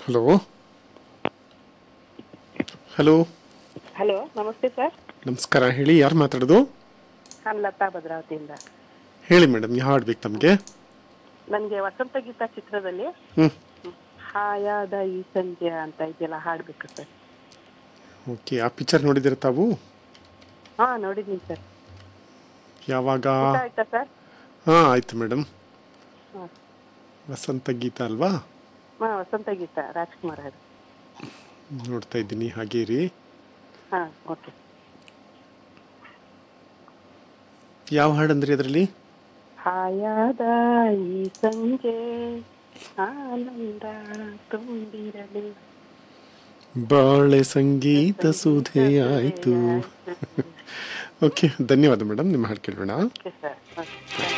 hello hello hello ನಮಸ್ತೆ sir ನಮಸ್ಕಾರ ಹೇಳಿ ಯಾರು ಮಾತಾಡೋದು ನಾನು ಲತಾ ಭದ್ರಾವತಿಯಿಂದ ಹೇಳಿ ಮೇಡಮ್ ಯಾವ ಹಾಡ್ಬೇಕು ತಮಗೆ ನನಗೆ ವಸಂತ ಗೀತ ಚಿತ್ರದಲ್ಲಿ ಹ್ಞೂ ಹಾಯಾದ ಈ ಸಂಜೆ ಅಂತ ಇದೆಯಲ್ಲ ಹಾಡ್ಬೇಕು ಸರ್ ಓಕೆ ಆ ಪಿಕ್ಚರ್ ನೋಡಿದ್ದೀರ ತಾವು ಹಾ ನೋಡಿದ್ದೀನಿ ಸರ್ ಯಾವಾಗ ಊಟ ಆಯ್ತಾ ಸರ್ ಹಾಂ ಆಯಿತು ಮೇಡಮ್ ಹಾ ವಸಂತ ಗೀತ ಅಲ್ವಾ ಹಾ ವಸಂತ ಗೀತ ರಾಜ್ಕುಮಾರ್ ಹಾಡು ನೋಡ್ತಾ ಇದ್ದೀನಿ ಹಾಗೆ ರೀ ಹಾ ಓಕೆ ಯಾವ ಹಾಡಂದ್ರಿ ಅದರಲ್ಲಿ ಹಾಯಾದ ಈ ಸಂಜೆ ಆನಂದ ತುಂಬಿರಲಿ ಬಾಳೆ ಸಂಗೀತ ಸುಧೆಯಾಯಿತು ಓಕೆ ಧನ್ಯವಾದ ಮೇಡಮ್ ನಿಮ್ಮ ಹಾಡು ಕೇಳೋಣ ಓಕೆ ಸರ್ ಓಕೆ